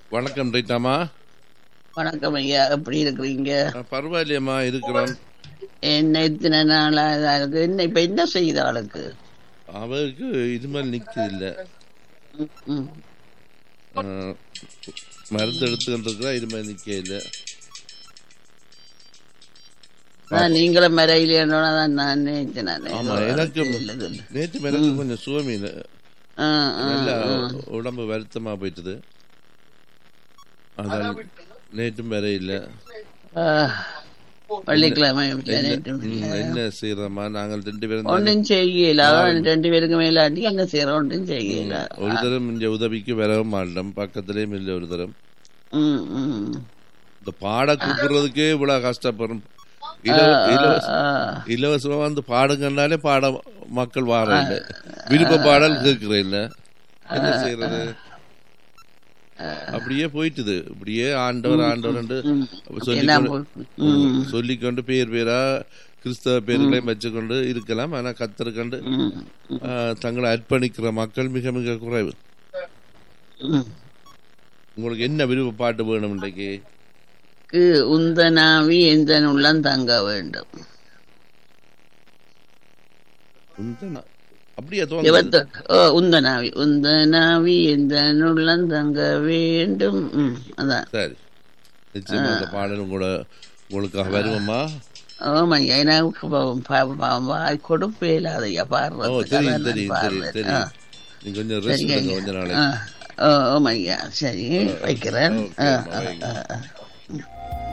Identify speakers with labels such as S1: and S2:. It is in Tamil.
S1: வணக்கம் ரைட்டாமா
S2: வணக்கம் ஐயா எப்படி இருக்கிறீங்க
S1: பரவாயில்லையம்மா இருக்கிறோம்
S2: என்ன இத்தனை நாளா இதா இருக்கு என்ன இப்ப என்ன செய்யுது ஆளுக்கு
S1: அவருக்கு இது மாதிரி நிற்கிறது இல்லை
S2: ம், ம்.
S1: மருந்து எடுத்துக்கிட்டு இருக்கிறா இது மாதிரி நிற்க இல்லை
S2: நான் நீங்களும் மறையிலேன்னு தான் நான் நினைச்சேன் நான்
S1: ஆமா எனக்கு
S2: இல்லது இல்ல.
S1: நேற்று எனக்கு கொஞ்சம் சுவமீன்
S2: ஆ, ஆ,
S1: நல்ல
S2: ஆ.
S1: உடம்பு வருத்தமா போயிட்டுது அதான் நேற்றும் வேற இல்லை
S2: ஆ, வெள்ளிக்கிழமை
S1: ம், என்ன செய்யறோமா நாங்கள் ரெண்டு பேரும் தானே-
S2: ஒன்றும் செய்யல அதான் ரெண்டு பேருக்கு மேலாட்டி அங்க செய்யற ஒன்றும் செய்யல
S1: ஒரு தரம் இந்த உதவிக்கு வரவும் மாட்டோம் பக்கத்திலேயும் இல்லை ஒரு தரம்
S2: ம், ம்.
S1: இந்த பாட கூப்பிடுறதுக்கே இவ்வளவு கஷ்டப்படும் இலவ- இலவச-
S2: ஆ,
S1: இலவசமா வந்து பாடுங்கன்னாலே பாட மக்கள் வார இல்ல விருப்ப பாடல் கேட்கிற இல்ல என்ன செய்யறது அப்படியே போயிட்டுது இப்படியே ஆண்டவர் ஆண்டவர்
S2: ம். எல்லாம்
S1: சொல்லிக்கொண்டு
S2: போய்- ம்,
S1: சொல்லிக்கொண்டு பேர் பேரா கிறிஸ்தவ பேர்களையும் வச்சுக்கொண்டு இருக்கலாம் ஆனா கத்தருக்கண்டு
S2: ம்,
S1: தங்களை அர்ப்பணிக்கிற மக்கள் மிக மிக குறைவு
S2: ம்.
S1: உங்களுக்கு என்ன விருப்ப பாட்டு வேணும் இன்றைக்கு
S2: க்கு உந்தனாவி எந்த உள்ளம் தங்க வேண்டும்
S1: உந்தனா- அப்படியா தோணுது
S2: இவத்த ஓ உந்தனாவி உந்தனாவி எந்த உள்ளம் தங்க வேண்டும் ம், அதான்
S1: சரி நிச்சயமா இந்த பாடல் உங்களோட உங்களுக்காக வருவோமா
S2: ஆமாய்யா எனக்கு பாவம், பாவம், பாவம், வாய் கொடுப்பே இல்லாதையா
S1: ஓ
S2: பாடுறதுக்கு
S1: தெரியும்
S2: அதான் நான்
S1: தெரியும் தெரியும்
S2: பாடுறேன்.
S1: தெரியும்
S2: ஆ,
S1: நீங்க கொஞ்சம் ரெஸ்ட்
S2: சரிங்க
S1: எடுங்க
S2: ஐயா.
S1: கொஞ்ச
S2: ஆ,
S1: நாளைக்கு
S2: ஓ, ஆமாய்யா சரி வைக்கிறேன்
S1: ஓகே,
S2: ஆ,
S1: அம்மா, வைங்க.
S2: ஆ, ஆ.